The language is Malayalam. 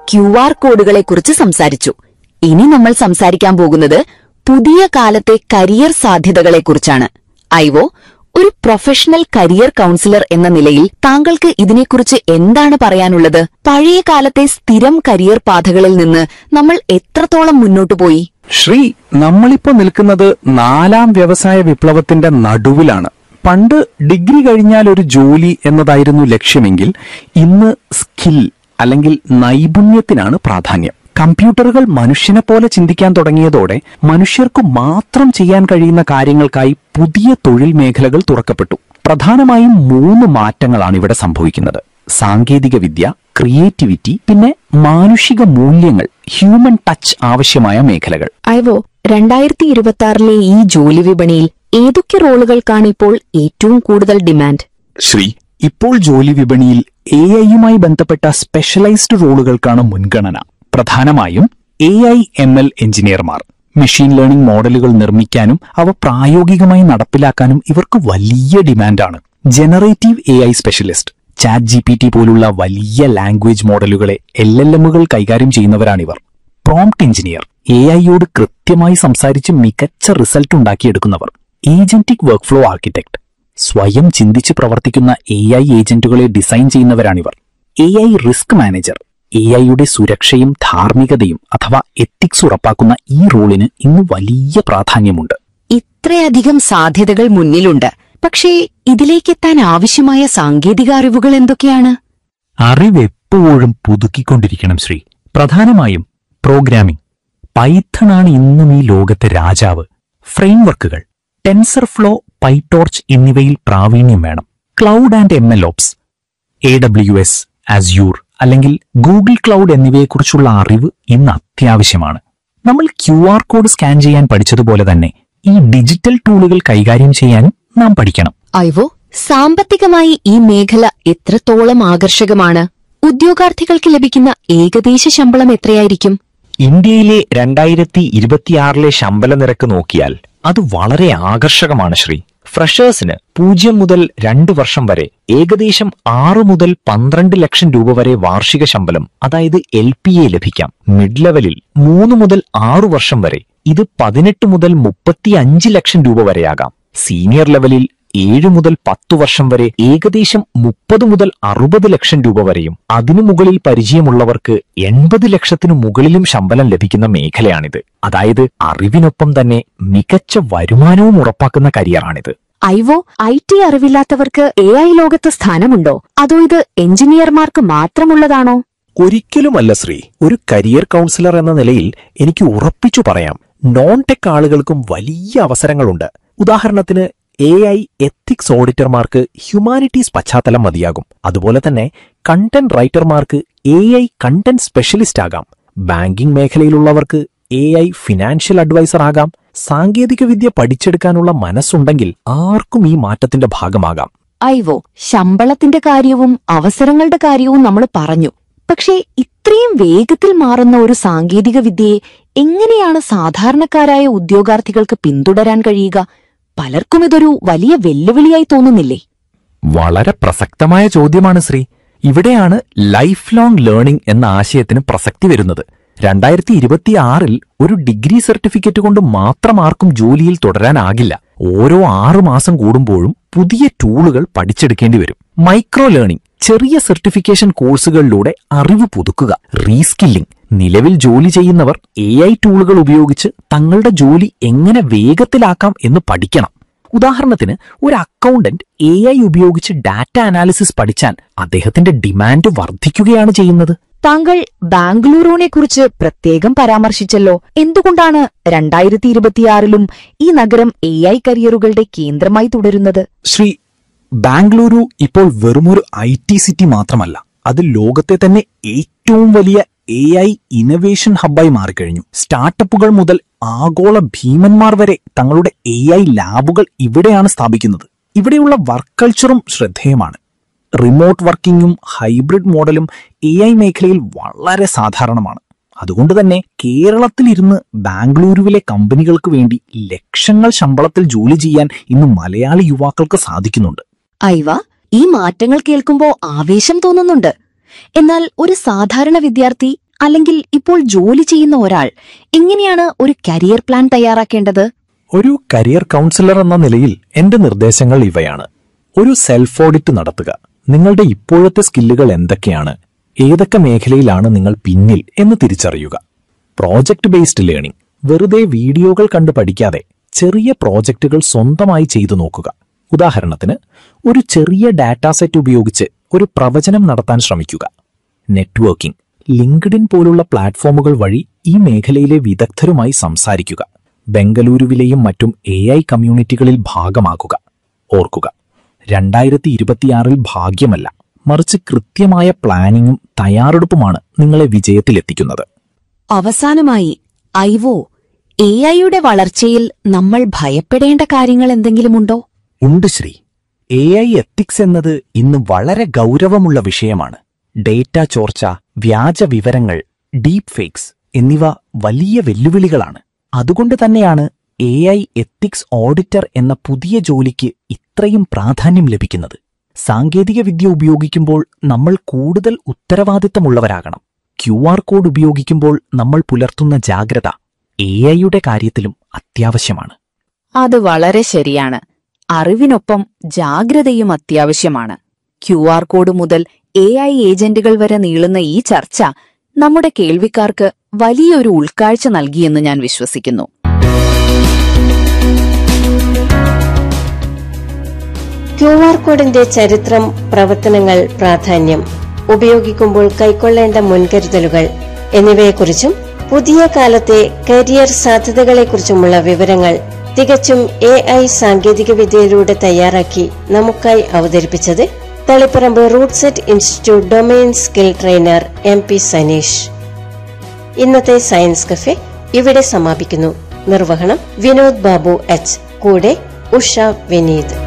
ക്യു ആർ കോഡുകളെ കുറിച്ച് സംസാരിച്ചു ഇനി നമ്മൾ സംസാരിക്കാൻ പോകുന്നത് പുതിയ കാലത്തെ കരിയർ സാധ്യതകളെക്കുറിച്ചാണ് ഐവോ ഒരു പ്രൊഫഷണൽ കരിയർ കൌൺസിലർ എന്ന നിലയിൽ താങ്കൾക്ക് ഇതിനെക്കുറിച്ച് എന്താണ് പറയാനുള്ളത് പഴയ കാലത്തെ സ്ഥിരം കരിയർ പാതകളിൽ നിന്ന് നമ്മൾ എത്രത്തോളം മുന്നോട്ടു പോയി ശ്രീ നമ്മളിപ്പോ നിൽക്കുന്നത് നാലാം വ്യവസായ വിപ്ലവത്തിന്റെ നടുവിലാണ് പണ്ട് ഡിഗ്രി കഴിഞ്ഞാൽ ഒരു ജോലി എന്നതായിരുന്നു ലക്ഷ്യമെങ്കിൽ ഇന്ന് സ്കിൽ അല്ലെങ്കിൽ നൈപുണ്യത്തിനാണ് പ്രാധാന്യം കമ്പ്യൂട്ടറുകൾ മനുഷ്യനെ പോലെ ചിന്തിക്കാൻ തുടങ്ങിയതോടെ മനുഷ്യർക്കു മാത്രം ചെയ്യാൻ കഴിയുന്ന കാര്യങ്ങൾക്കായി പുതിയ തൊഴിൽ മേഖലകൾ തുറക്കപ്പെട്ടു പ്രധാനമായും മൂന്ന് മാറ്റങ്ങളാണ് ഇവിടെ സംഭവിക്കുന്നത് സാങ്കേതിക വിദ്യ ക്രിയേറ്റിവിറ്റി പിന്നെ മാനുഷിക മൂല്യങ്ങൾ ഹ്യൂമൻ ടച്ച് ആവശ്യമായ മേഖലകൾ ഐവോ രണ്ടായിരത്തി ഇരുപത്തി ആറിലെ ഈ ജോലി വിപണിയിൽ ഏതൊക്കെ റോളുകൾക്കാണ് ഇപ്പോൾ ഏറ്റവും കൂടുതൽ ഡിമാൻഡ് ശ്രീ ഇപ്പോൾ ജോലി വിപണിയിൽ എ ഐയുമായി ബന്ധപ്പെട്ട സ്പെഷ്യലൈസ്ഡ് റോളുകൾക്കാണ് മുൻഗണന പ്രധാനമായും എ ഐ എം എൽ എഞ്ചിനീയർമാർ മെഷീൻ ലേണിംഗ് മോഡലുകൾ നിർമ്മിക്കാനും അവ പ്രായോഗികമായി നടപ്പിലാക്കാനും ഇവർക്ക് വലിയ ഡിമാൻഡാണ് generative A I specialist chat G P T പോലുള്ള വലിയ ലാംഗ്വേജ് മോഡലുകളെ എൽ എൽ എമ്മുകൾ കൈകാര്യം ചെയ്യുന്നവരാണിവർ പ്രോംപ്റ്റ് എഞ്ചിനീയർ എ ഐയോട് കൃത്യമായി സംസാരിച്ച് മികച്ച റിസൾട്ട് ഉണ്ടാക്കിയെടുക്കുന്നവർ ഏജന്റിക് വർക്ക്ഫ്ലോ ആർക്കിടെക്ട് സ്വയം ചിന്തിച്ച് പ്രവർത്തിക്കുന്ന എ ഐ ഏജന്റുകളെ ഡിസൈൻ ചെയ്യുന്നവരാണിവർ A I risk manager A ഐയുടെ സുരക്ഷയും ധാർമ്മികതയും അഥവാ എത്തിക്സ് ഉറപ്പാക്കുന്ന ഈ റോളിന് ഇന്ന് വലിയ പ്രാധാന്യമുണ്ട് ഇത്രയധികം സാധ്യതകൾ മുന്നിലുണ്ട് പക്ഷേ ഇതിലേക്കെത്താൻ ആവശ്യമായ സാങ്കേതിക അറിവുകൾ എന്തൊക്കെയാണ് അറിവ് എപ്പോഴും പുതുക്കിക്കൊണ്ടിരിക്കണം ശ്രീ പ്രധാനമായും പ്രോഗ്രാമിംഗ് പൈത്തണാണ് ഇന്നും ഈ ലോകത്തെ രാജാവ് ഫ്രെയിംവർക്കുകൾ ടെൻസർ ഫ്ലോ പൈടോർച്ച് എന്നിവയിൽ പ്രാവീണ്യം വേണം cloud and M L ops A W S Azure അല്ലെങ്കിൽ ഗൂഗിൾ ക്ലൗഡ് എന്നിവയെക്കുറിച്ചുള്ള അറിവ് ഇന്ന് അത്യാവശ്യമാണ് നമ്മൾ ക്യു ആർ കോഡ് സ്കാൻ ചെയ്യാൻ പഠിച്ചതുപോലെ തന്നെ ഈ ഡിജിറ്റൽ ടൂളുകൾ കൈകാര്യം ചെയ്യാനും നാം പഠിക്കണം ഐവോ സാമ്പത്തികമായി ഈ മേഖല എത്രത്തോളം ആകർഷകമാണ് ഉദ്യോഗാർത്ഥികൾക്ക് ലഭിക്കുന്ന ഏകദേശ ശമ്പളം എത്രയായിരിക്കും ഇന്ത്യയിലെ രണ്ടായിരത്തി ഇരുപത്തിയാറിലെ ശമ്പള നിരക്ക് നോക്കിയാൽ അത് വളരെ ആകർഷകമാണ് ശ്രീ ഫ്രഷേഴ്സിന് പൂജ്യം മുതൽ രണ്ട് വർഷം വരെ ഏകദേശം ആറ് മുതൽ പന്ത്രണ്ട് ലക്ഷം രൂപ വരെ വാർഷിക ശമ്പളം അതായത് എൽ പി എ ലഭിക്കാം മിഡ് ലെവലിൽ മൂന്ന് മുതൽ ആറു വർഷം വരെ ഇത് പതിനെട്ട് മുതൽ മുപ്പത്തി അഞ്ച് ലക്ഷം രൂപ വരെയാകാം സീനിയർ ലെവലിൽ ഏഴ് മുതൽ പത്തു വർഷം വരെ ഏകദേശം മുപ്പത് മുതൽ അറുപത് ലക്ഷം രൂപ വരെയും അതിനു മുകളിൽ പരിചയമുള്ളവർക്ക് എൺപത് ലക്ഷത്തിനു മുകളിലും ശമ്പളം ലഭിക്കുന്ന മേഖലയാണിത് അതായത് അറിവിനൊപ്പം തന്നെ മികച്ച വരുമാനവും ഉറപ്പാക്കുന്ന കരിയറാണിത് ഐവോ ഐ ടി അറിവില്ലാത്തവർക്ക് എ ഐ ലോകത്ത് സ്ഥാനമുണ്ടോ അതോ ഇത് എഞ്ചിനീയർമാർക്ക് മാത്രമുള്ളതാണോ ഒരിക്കലുമല്ല ശ്രീ ഒരു കരിയർ കൗൺസിലർ എന്ന നിലയിൽ എനിക്ക് ഉറപ്പിച്ചു പറയാം നോൺ ടെക് ആളുകൾക്കും വലിയ അവസരങ്ങളുണ്ട് ഉദാഹരണത്തിന് എ ഐ എത്തിക്സ് ഓഡിറ്റർമാർക്ക് ഹ്യൂമാനിറ്റീസ് പശ്ചാത്തലം മതിയാകും അതുപോലെ തന്നെ കണ്ടന്റ് റൈറ്റർമാർക്ക് എ ഐ കണ്ടന്റ് സ്പെഷ്യലിസ്റ്റ് ആകാം ബാങ്കിംഗ് മേഖലയിലുള്ളവർക്ക് എ ഐ ഫിനാൻഷ്യൽ അഡ്വൈസർ ആകാം സാങ്കേതികവിദ്യ പഠിച്ചെടുക്കാനുള്ള മനസ്സുണ്ടെങ്കിൽ ആർക്കും ഈ മാറ്റത്തിന്റെ ഭാഗമാകാം ഐവോ ശമ്പളത്തിന്റെ കാര്യവും അവസരങ്ങളുടെ കാര്യവും നമ്മൾ പറഞ്ഞു പക്ഷേ ഇത്രയും വേഗത്തിൽ മാറുന്ന ഒരു സാങ്കേതിക വിദ്യയെ എങ്ങനെയാണ് സാധാരണക്കാരായ ഉദ്യോഗാർത്ഥികൾക്ക് പിന്തുടരാൻ കഴിയുക പലർക്കും ഇതൊരു വലിയ വെല്ലുവിളിയായി തോന്നുന്നില്ലേ വളരെ പ്രസക്തമായ ചോദ്യമാണ് ശ്രീ ഇവിടെയാണ് ലൈഫ് ലോങ് ലേണിംഗ് എന്ന ആശയത്തിന് പ്രസക്തി വരുന്നത് രണ്ടായിരത്തി ഇരുപത്തിയാറിൽ ഒരു ഡിഗ്രി സർട്ടിഫിക്കറ്റ് കൊണ്ട് മാത്രം ആർക്കും ജോലിയിൽ തുടരാനാകില്ല ഓരോ ആറു മാസം കൂടുമ്പോഴും പുതിയ ടൂളുകൾ പഠിച്ചെടുക്കേണ്ടി വരും മൈക്രോ ലേണിംഗ് ചെറിയ സർട്ടിഫിക്കേഷൻ കോഴ്സുകളിലൂടെ അറിവ് പുതുക്കുക റീസ്കില്ലിംഗ് നിലവിൽ ജോലി ചെയ്യുന്നവർ എ ഐ ടൂളുകൾ ഉപയോഗിച്ച് തങ്ങളുടെ ജോലി എങ്ങനെ വേഗത്തിലാക്കാം എന്ന് പഠിക്കണം ഉദാഹരണത്തിന് ഒരു അക്കൗണ്ടന്റ് എ ഐ ഉപയോഗിച്ച് ഡാറ്റ അനാലിസിസ് പഠിച്ചാൽ അദ്ദേഹത്തിന്റെ ഡിമാൻഡ് വർദ്ധിക്കുകയാണ് ചെയ്യുന്നത് താങ്കൾ ബാംഗ്ലൂരുവിനെ കുറിച്ച് പ്രത്യേകം പരാമർശിച്ചല്ലോ എന്തുകൊണ്ടാണ് രണ്ടായിരത്തി ഇരുപത്തിയാറിലും ഈ നഗരം എ ഐ കരിയറുകളുടെ കേന്ദ്രമായി തുടരുന്നത് ശ്രീ ബാംഗ്ലൂരു ഇപ്പോൾ വെറുമൊരു ഐ ടി സിറ്റി മാത്രമല്ല അത് ലോകത്തെ തന്നെ ഏറ്റവും വലിയ എ ഐ ഇന്നവേഷൻ ഹബ്ബായി മാറിക്കഴിഞ്ഞു സ്റ്റാർട്ടപ്പുകൾ മുതൽ ആഗോള ഭീമന്മാർ വരെ തങ്ങളുടെ എ ഐ ലാബുകൾ ഇവിടെയാണ് സ്ഥാപിക്കുന്നത് ഇവിടെയുള്ള വർക്ക് കൾച്ചറും ശ്രദ്ധേയമാണ് റിമോട്ട് വർക്കിംഗും ഹൈബ്രിഡ് മോഡലും എ ഐ മേഖലയിൽ വളരെ സാധാരണമാണ് അതുകൊണ്ട് തന്നെ കേരളത്തിലിരുന്ന് ബാംഗ്ലൂരുവിലെ കമ്പനികൾക്ക് വേണ്ടി ലക്ഷങ്ങൾ ശമ്പളത്തിൽ ജോലി ചെയ്യാൻ ഇന്ന് മലയാളി യുവാക്കൾക്ക് സാധിക്കുന്നുണ്ട് ഐവ ഈ മാറ്റങ്ങൾ കേൾക്കുമ്പോ ആവേശം തോന്നുന്നുണ്ട് എന്നാൽ ഒരു സാധാരണ വിദ്യാർത്ഥി അല്ലെങ്കിൽ ഇപ്പോൾ ജോലി ചെയ്യുന്ന ഒരാൾ എങ്ങനെയാണ് ഒരു കരിയർ പ്ലാൻ തയ്യാറാക്കേണ്ടത് ഒരു കരിയർ കൗൺസിലർ എന്ന നിലയിൽ എന്റെ നിർദ്ദേശങ്ങൾ ഇവയാണ് ഒരു സെൽഫ് ഓഡിറ്റ് നടത്തുക നിങ്ങളുടെ ഇപ്പോഴത്തെ സ്കില്ലുകൾ എന്തൊക്കെയാണ് ഏതൊക്കെ മേഖലയിലാണ് നിങ്ങൾ പിന്നിൽ എന്ന് തിരിച്ചറിയുക പ്രോജക്റ്റ് ബേസ്ഡ് ലേണിംഗ് വെറുതെ വീഡിയോകൾ കണ്ട് പഠിക്കാതെ ചെറിയ പ്രോജക്റ്റുകൾ സ്വന്തമായി ചെയ്തു നോക്കുക ഉദാഹരണത്തിന് ഒരു ചെറിയ ഡാറ്റാ സെറ്റ് ഉപയോഗിച്ച് ഒരു പ്രവചനം നടത്താൻ ശ്രമിക്കുക നെറ്റ്വർക്കിംഗ് ലിങ്ക്ഡിൻ പോലുള്ള പ്ലാറ്റ്ഫോമുകൾ വഴി ഈ മേഖലയിലെ വിദഗ്ധരുമായി സംസാരിക്കുക ബംഗളൂരുവിലെയും മറ്റും എ ഐ കമ്മ്യൂണിറ്റികളിൽ ഭാഗമാകുക ഓർക്കുക രണ്ടായിരത്തി ഇരുപത്തിയാറിൽ ഭാഗ്യമല്ല മറിച്ച് കൃത്യമായ പ്ലാനിങ്ങും തയ്യാറെടുപ്പുമാണ് നിങ്ങളെ വിജയത്തിലെത്തിക്കുന്നത് അവസാനമായി ഐവോ എ ഐയുടെ വളർച്ചയിൽ നമ്മൾ ഭയപ്പെടേണ്ട കാര്യങ്ങൾ എന്തെങ്കിലുമുണ്ടോ ഉണ്ട് ശ്രീ എ ഐ എത്തിക്സ് എന്നത് ഇന്ന് വളരെ ഗൗരവമുള്ള വിഷയമാണ് ഡേറ്റ ചോർച്ച വ്യാജ വിവരങ്ങൾ ഡീപ് ഫേക്സ് എന്നിവ വലിയ വെല്ലുവിളികളാണ് അതുകൊണ്ട് തന്നെയാണ് എ ഐ എത്തിക്സ് ഓഡിറ്റർ എന്ന പുതിയ ജോലിക്ക് ഇത്രയും പ്രാധാന്യം ലഭിക്കുന്നത് സാങ്കേതികവിദ്യ ഉപയോഗിക്കുമ്പോൾ നമ്മൾ കൂടുതൽ ഉത്തരവാദിത്തമുള്ളവരാകണം ക്യു ആർ കോഡ് ഉപയോഗിക്കുമ്പോൾ നമ്മൾ പുലർത്തുന്ന ജാഗ്രത എ ഐയുടെ കാര്യത്തിലും അത്യാവശ്യമാണ് അത് വളരെ ശരിയാണ് അറിവിനൊപ്പം ജാഗ്രതയും അത്യാവശ്യമാണ് ക്യു ആർ കോഡ് മുതൽ എ ഐ ഏജന്റുകൾ വരെ നീളുന്ന ഈ ചർച്ച നമ്മുടെ കേൾവിക്കാർക്ക് വലിയൊരു ഉൾക്കാഴ്ച നൽകിയെന്ന് ഞാൻ വിശ്വസിക്കുന്നു ക്യു ആർ കോഡിന്റെ ചരിത്രം പ്രവർത്തനങ്ങൾ പ്രാധാന്യം ഉപയോഗിക്കുമ്പോൾ കൈക്കൊള്ളേണ്ട മുൻകരുതലുകൾ എന്നിവയെക്കുറിച്ചും പുതിയ കാലത്തെ കരിയർ സാധ്യതകളെക്കുറിച്ചുമുള്ള വിവരങ്ങൾ തികച്ചും എ ഐ സാങ്കേതികവിദ്യയിലൂടെ തയ്യാറാക്കി നമുക്കായി അവതരിപ്പിച്ചത് Thaliparamba RUDSET institute domain skill trainer M P Saneesh ഇന്നത്തെ സയൻസ് കഫെ ഇവിടെ സമാപിക്കുന്നു നിർവഹണം വിനോദ് ബാബു എച്ച് കൂടെ ഉഷ വിനീത്